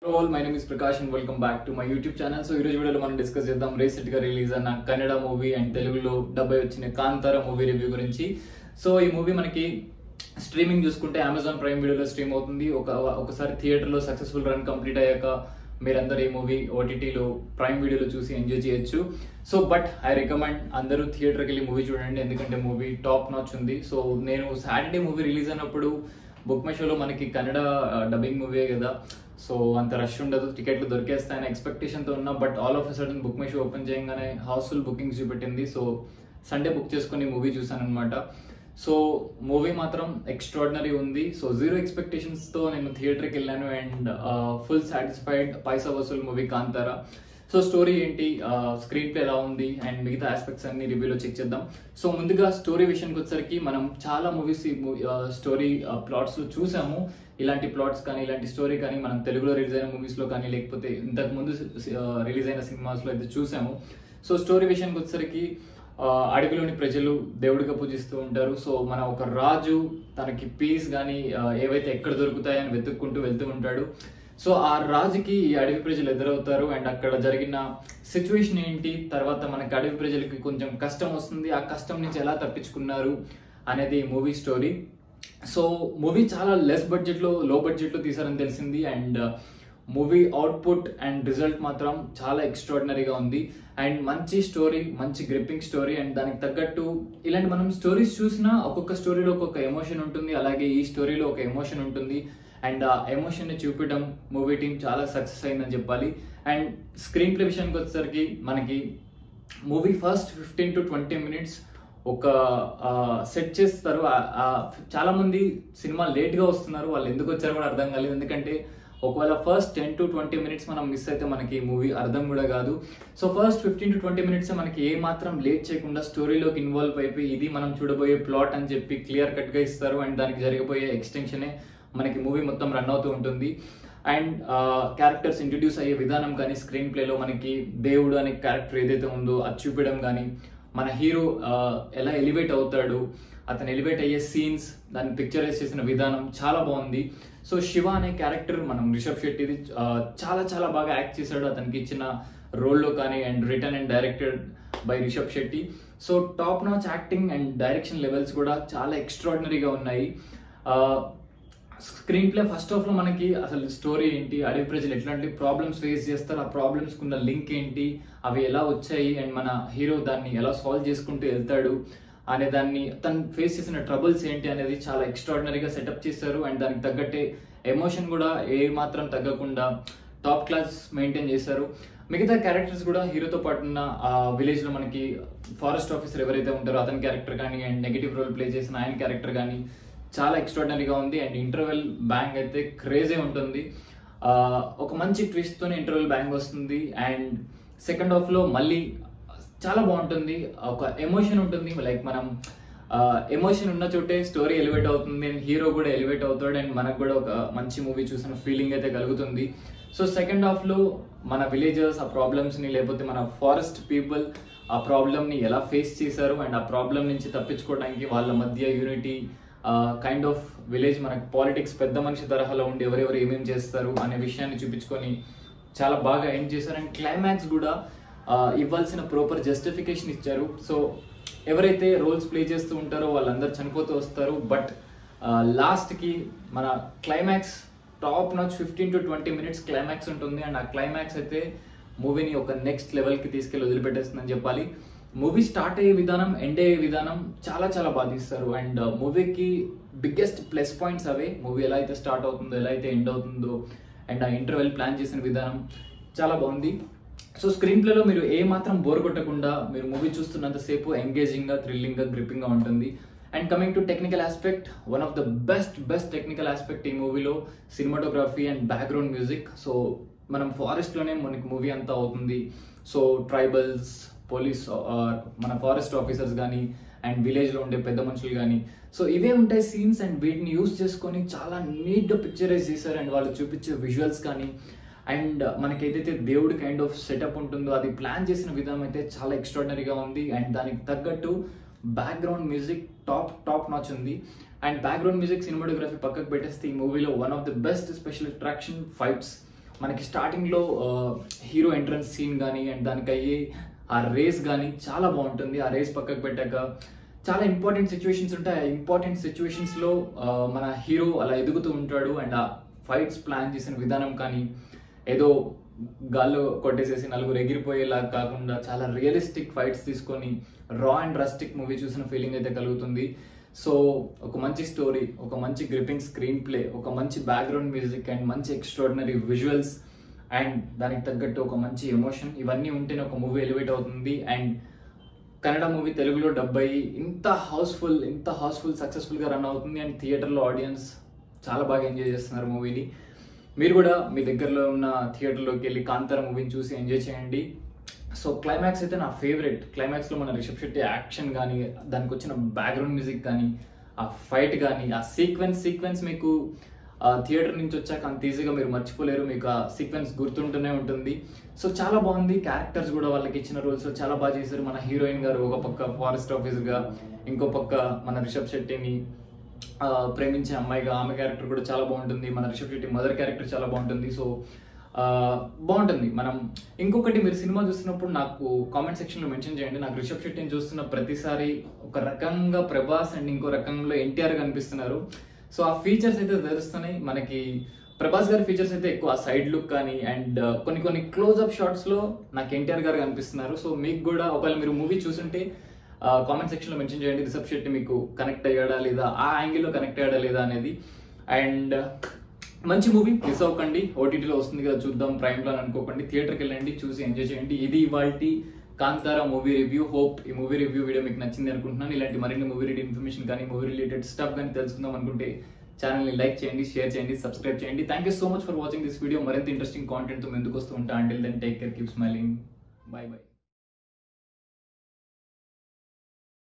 all my name is Prakash and welcome back to my YouTube channel so ఈ రోజు వీడియోలో మనం డిస్కస్ చేద్దాం రీసెంట్ గా రిలీజ్ అయిన కన్నడ మూవీ అండ్ తెలుగులో డెబ్బై వచ్చిన కాంతార మూవీ రివ్యూ గురించి సో ఈ మూవీ మనకి స్ట్రీమింగ్ చూసుకుంటే అమెజాన్ ప్రైమ్ వీడియోలో స్ట్రీమ్ అవుతుంది ఒక ఒకసారి థియేటర్ లో సక్సెస్ఫుల్ రన్ కంప్లీట్ అయ్యాక మీరందరూ ఈ మూవీ ఓటీటీలో ప్రైమ్ వీడియోలో చూసి ఎంజాయ్ చేయొచ్చు సో బట్ ఐ రికమెండ్ అందరూ థియేటర్కి వెళ్ళి మూవీ చూడండి ఎందుకంటే మూవీ టాప్ నాచ్ ఉంది సో నేను సాటర్డే మూవీ రిలీజ్ అయినప్పుడు బుక్ మై షోలో మనకి కన్నడ డబ్బింగ్ మూవీ కదా సో అంత రష్ ఉండదు టికెట్లు దొరికేస్తాయని expectation తో ఉన్నా but all of sudden book my show open చేయగానే హౌస్ఫుల్ బుకింగ్స్ చూపెట్టింది సో సండే బుక్ చేసుకుని మూవీ చూసాను అనమాట సో మూవీ మాత్రం ఎక్స్ట్రాడినరీ ఉంది సో జీరో ఎక్స్పెక్టేషన్స్ తో నేను థియేటర్కి వెళ్ళాను అండ్ ఫుల్ సాటిస్ఫైడ్ పైసా వసూల్ మూవీ కాంతారా సో స్టోరీ ఏంటి స్క్రీన్ ప్లే ఎలా ఉంది అండ్ మిగతా ఆస్పెక్ట్స్ అన్ని రివ్యూలో చెక్ చేద్దాం సో ముందుగా స్టోరీ విషయానికి వచ్చేసరికి మనం చాలా మూవీస్ స్టోరీ ప్లాట్స్ లో చూసాము ఇలాంటి ప్లాట్స్ కానీ ఇలాంటి స్టోరీ కానీ మనం తెలుగులో రిలీజ్ అయిన మూవీస్ లో కానీ లేకపోతే ఇంతకు ముందు రిలీజ్ అయిన సినిమాస్ లో అయితే చూసాము సో స్టోరీ విషయానికి వచ్చేసరికి ఆ, అడవిలోని ప్రజలు దేవుడిగా పూజిస్తూ ఉంటారు సో మన ఒక రాజు తనకి పీస్ కానీ ఏవైతే ఎక్కడ దొరుకుతాయని వెతుక్కుంటూ వెళ్తూ ఉంటాడు సో ఆ రాజుకి ఈ అడవి ప్రజలు ఎదురవుతారు అండ్ అక్కడ జరిగిన సిచ్యువేషన్ ఏంటి తర్వాత మనకి అడవి ప్రజలకి కొంచెం కష్టం వస్తుంది ఆ కష్టం నుంచి ఎలా తప్పించుకున్నారు అనేది మూవీ స్టోరీ సో మూవీ చాలా లెస్ బడ్జెట్ లో లో బడ్జెట్ లో తీసారని తెలిసింది and movie output and result మాత్రం చాలా ఎక్స్ట్రాడినరీగా ఉంది అండ్ మంచి స్టోరీ మంచి గ్రిప్పింగ్ స్టోరీ అండ్ దానికి తగ్గట్టు ఇలాంటి మనం స్టోరీస్ చూసినా ఒక్కొక్క స్టోరీలో ఒక్కొక్క ఎమోషన్ ఉంటుంది అలాగే ఈ స్టోరీలో ఒక ఎమోషన్ ఉంటుంది అండ్ ఆ ఎమోషన్ ని చూపించడం మూవీ టీం చాలా సక్సెస్ అయిందని చెప్పాలి అండ్ స్క్రీన్ ప్లే విషయానికి వచ్చేసరికి మనకి movie first fifteen to twenty minutes ఒక సెట్ చేస్తారు ఆ- ఆ చాలా మంది సినిమా లేట్ గా వస్తున్నారు వాళ్ళు ఎందుకు వచ్చారో కూడా అర్థం కాలేదు ఎందుకంటే ఒకవేళ first ten to twenty minutes మనం మిస్ అయితే మనకి మూవీ అర్థం కూడా కాదు so first fifteen to twenty minutes మనకి ఏ మాత్రం లేట్ చేయకుండా స్టోరీలోకి ఇన్వాల్వ్ అయిపోయి ఇది మనం చూడబోయే ప్లాట్ అని చెప్పి క్లియర్ కట్ గా ఇస్తారు అండ్ దానికి జరగబోయే ఎక్స్టెన్షనే మనకి మూవీ మొత్తం రన్ అవుతూ ఉంటుంది అండ్ క్యారెక్టర్స్ ఇంట్రడ్యూస్ అయ్యే విధానం కానీ స్క్రీన్ ప్లేలో మనకి దేవుడు అనే క్యారెక్టర్ ఏదైతే ఉందో అది చూపించడం కానీ మన హీరో ఎలా ఎలివేట్ అవుతాడు అతను ఎలివేట్ అయ్యే సీన్స్ దాన్ని పిక్చరైజ్ చేసిన విధానం చాలా బాగుంది సో శివ అనే క్యారెక్టర్ మనం రిషబ్ శెట్టిది ఆ, చాలా చాలా బాగా యాక్ట్ చేశాడు అతనికి ఇచ్చిన రోల్లో కానీ and written and directed by Rishab Shetty so top notch acting and direction levels కూడా చాలా ఎక్స్ట్రాడినరీగా ఉన్నాయి ఆ, స్క్రీన్ ప్లే ఫస్ట్ హాఫ్ లో మనకి అసలు స్టోరీ ఏంటి అడవి ప్రజలు ఎట్లాంటి ప్రాబ్లమ్స్ ఫేస్ చేస్తారు ఆ ప్రాబ్లమ్స్ కున్న లింక్ ఏంటి అవి ఎలా వచ్చాయి అండ్ మన హీరో దాన్ని ఎలా సాల్వ్ చేసుకుంటూ వెళ్తాడు అనే దాన్ని తను ఫేస్ చేసిన ట్రబుల్స్ ఏంటి అనేది చాలా ఎక్స్ట్రాడినరీగా సెటప్ చేశారు అండ్ దానికి తగ్గట్టే ఎమోషన్ కూడా ఏ మాత్రం తగ్గకుండా టాప్ క్లాస్ మెయింటైన్ చేశారు మిగతా క్యారెక్టర్స్ కూడా హీరోతో పాటు ఉన్న ఆ విలేజ్ లో మనకి ఫారెస్ట్ ఆఫీసర్ ఎవరైతే ఉంటారో అతని క్యారెక్టర్ కానీ అండ్ నెగిటివ్ రోల్ ప్లే చేసిన ఆయన క్యారెక్టర్ కానీ చాలా ఎక్స్ట్రాడినరీగా ఉంది అండ్ ఇంటర్వెల్ బ్యాంగ్ అయితే క్రేజీ ఉంటుంది ఆ, ఒక మంచి ట్విస్ట్ తోనే ఇంటర్వెల్ బ్యాంగ్ వస్తుంది అండ్ సెకండ్ హాఫ్ లో మళ్ళీ చాలా బాగుంటుంది ఒక ఎమోషన్ ఉంటుంది లైక్ మనం ఎమోషన్ ఉన్న చోటే స్టోరీ ఎలివేట్ అవుతుంది అండ్ హీరో కూడా ఎలివేట్ అవుతాడు అండ్ మనకు కూడా ఒక మంచి మూవీ చూసిన ఫీలింగ్ అయితే కలుగుతుంది సో సెకండ్ హాఫ్ లో మన విలేజర్స్ ఆ ప్రాబ్లమ్స్ ని లేకపోతే మన ఫారెస్ట్ పీపుల్ ఆ ప్రాబ్లమ్ ని ఎలా ఫేస్ చేశారు అండ్ ఆ ప్రాబ్లం నుంచి తప్పించుకోవడానికి వాళ్ళ మధ్య యూనిటీ కైండ్ ఆఫ్ విలేజ్ మనకి పాలిటిక్స్ పెద్ద మనిషి తరహాలో ఉండి ఎవరెవరు ఏమేమి చేస్తారు అనే విషయాన్ని చూపించుకొని చాలా బాగా ఎండ్ చేశారు అండ్ క్లైమాక్స్ కూడా ఆ, ఇవ్వాల్సిన ప్రాపర్ జస్టిఫికేషన్ ఇచ్చారు సో ఎవరైతే రోల్స్ ప్లే చేస్తూ ఉంటారో వాళ్ళందరూ చనిపోతూ వస్తారు బట్ లాస్ట్ కి మన climax top notch fifteen to twenty minutes climax ఉంటుంది అండ్ ఆ క్లైమాక్స్ అయితే మూవీని ఒక నెక్స్ట్ లెవెల్ కి తీసుకెళ్లి వదిలిపెట్టేస్తుందని చెప్పాలి మూవీ స్టార్ట్ అయ్యే విధానం ఎండ్ అయ్యే విధానం చాలా చాలా బాగా తీస్తారు అండ్ మూవీకి బిగ్గెస్ట్ ప్లస్ పాయింట్స్ అవే మూవీ ఎలా అయితే స్టార్ట్ అవుతుందో ఎలా అయితే ఎండ్ అవుతుందో అండ్ ఆ ఇంటర్వెల్ ప్లాన్ చేసిన విధానం చాలా బాగుంది సో స్క్రీన్ ప్లేలో మీరు ఏ మాత్రం బోర్ కొట్టకుండా మీరు మూవీ చూస్తున్నంత సేపు ఎంగేజింగ్ గా థ్రిల్లింగ్ గా గ్రిప్పింగ్ గా ఉంటుంది and coming to technical aspect one of the best best technical aspect ఈ మూవీలో cinematography and background music so మనం ఫారెస్ట్ లోనే మనకి మూవీ అంతా అవుతుంది సో ట్రైబల్స్ పోలీస్ మన ఫారెస్ట్ ఆఫీసర్స్ కానీ అండ్ విలేజ్ లో ఉండే పెద్ద మనుషులు కానీ సో ఇవే ఉంటాయి సీన్స్ అండ్ వీటిని యూస్ చేసుకొని చాలా నీట్ గా పిక్చరైజ్ చేశారు అండ్ వాళ్ళు చూపించే విజువల్స్ కానీ అండ్ మనకి ఏదైతే దేవుడి కైండ్ ఆఫ్ సెటప్ ఉంటుందో అది ప్లాన్ చేసిన విధానం అయితే చాలా ఎక్స్ట్రాడినరీగా ఉంది అండ్ దానికి తగ్గట్టు background music top top notch ఉంది అండ్ బ్యాక్గ్రౌండ్ మ్యూజిక్ సినిమాటోగ్రఫీ పక్కకు పెట్టేస్తే ఈ మూవీలో one of the best special attraction fights మనకి స్టార్టింగ్లో హీరో ఎంట్రన్స్ సీన్ కానీ అండ్ దానికి అయ్యే ఆ రేస్ కానీ చాలా బాగుంటుంది ఆ రేస్ పక్కకు పెట్టాక చాలా ఇంపార్టెంట్ సిచ్యువేషన్స్ ఉంటాయి ఆ ఇంపార్టెంట్ సిచ్యువేషన్స్లో మన హీరో అలా ఎదుగుతూ ఉంటాడు అండ్ ఆ ఫైట్స్ ప్లాన్ చేసిన విధానం కానీ ఏదో గాల్లో కొట్టేసేసి నలుగురు ఎగిరిపోయేలా కాకుండా చాలా రియలిస్టిక్ ఫైట్స్ తీసుకొని రా అండ్ రస్టిక్ మూవీ చూసిన ఫీలింగ్ అయితే కలుగుతుంది సో ఒక మంచి స్టోరీ ఒక మంచి గ్రిప్పింగ్ స్క్రీన్ ప్లే ఒక మంచి బ్యాక్గ్రౌండ్ మ్యూజిక్ అండ్ మంచి ఎక్స్ట్రాడినరీ విజువల్స్ అండ్ దానికి తగ్గట్టు ఒక మంచి ఎమోషన్ ఇవన్నీ ఉంటేనే ఒక మూవీ ఎలివేట్ అవుతుంది అండ్ కన్నడ మూవీ తెలుగులో డబ్ అయ్యి ఇంత హౌస్ఫుల్ ఇంత హౌస్ఫుల్ సక్సెస్ఫుల్గా రన్ అవుతుంది అండ్ థియేటర్లో ఆడియన్స్ చాలా బాగా ఎంజాయ్ చేస్తున్నారు మూవీని మీరు కూడా మీ దగ్గరలో ఉన్న థియేటర్లోకి వెళ్ళి కాంతార మూవీని చూసి ఎంజాయ్ చేయండి సో క్లైమాక్స్ అయితే నా ఫేవరెట్ క్లైమాక్స్లో మన రిషబ్ శెట్టి యాక్షన్ కానీ దానికి వచ్చిన బ్యాక్గ్రౌండ్ మ్యూజిక్ కానీ ఆ ఫైట్ కానీ ఆ సీక్వెన్స్ సీక్వెన్స్ మీకు థియేటర్ నుంచి వచ్చాక అంత ఈజీగా మీరు మర్చిపోలేరు మీకు ఆ సీక్వెన్స్ గుర్తుంటూనే ఉంటుంది సో చాలా బాగుంది క్యారెక్టర్స్ కూడా వాళ్ళకి ఇచ్చిన రోల్స్ చాలా బాగా చేశారు మన హీరోయిన్ గారు ఒక పక్క ఫారెస్ట్ ఆఫీసర్గా ఇంకో పక్క మన రిషబ్ శెట్టిని ఆ, ప్రేమించే అమ్మాయిగా ఆమె క్యారెక్టర్ కూడా చాలా బాగుంటుంది మన రిషబ్ శెట్టి మదర్ క్యారెక్టర్ చాలా బాగుంటుంది సో ఆ, బాగుంటుంది మనం ఇంకొకటి మీరు సినిమా చూస్తున్నప్పుడు నాకు కామెంట్ సెక్షన్ లో మెన్షన్ చేయండి నాకు రిషబ్ శెట్టిని చూస్తున్న ప్రతిసారి ఒక రకంగా ప్రభాస్ అండ్ ఇంకో రకంలో ఎన్టీఆర్ కనిపిస్తున్నారు సో ఆ ఫీచర్స్ అయితే తెలుస్తున్నాయి మనకి ప్రభాస్ గారి ఫీచర్స్ అయితే ఎక్కువ సైడ్ లుక్ కానీ అండ్ కొన్ని కొన్ని క్లోజ్ అప్ షాట్స్ లో నాకు ఎన్టీఆర్ గారు కనిపిస్తున్నారు సో మీకు కూడా ఒకవేళ మీరు మూవీ చూసుంటే కామెంట్ సెక్షన్ లో మెన్షన్ చేయండి రిషబ్ శెట్టి మీకు కనెక్ట్ అయ్యాడా లేదా ఆ యాంగిల్ లో కనెక్ట్ అయ్యాడా లేదా అనేది అండ్ మంచి మూవీ మిస్ అవ్వకండి ఓటీటీలో వస్తుంది కదా చూద్దాం ప్రైమ్ లో అని అనుకోకండి థియేటర్కి వెళ్ళండి చూసి ఎంజాయ్ చేయండి ఇది ఇవాళ కాంతారా మూవీ రివ్యూ హోప్ ఈ మూవీ రివ్యూ వీడియో మీకు నచ్చింది అనుకుంటున్నాను ఇలాంటి మరిన్ని మూవీ రిలేటెడ్ ఇన్ఫర్మేషన్ కానీ మూవీ రిలేటెడ్ స్టఫ్ కానీ తెలుసుకుందాం అనుకుంటే ఛానల్ని లైక్ చేయండి షేర్ చేయండి సబ్స్క్రైబ్ చేయండి thank you so much for watching this video మరింత ఇంట్రెస్టింగ్ కాంటెంట్ తో ముందుకు వస్తూ ఉంటా until then take care keep smiling bye by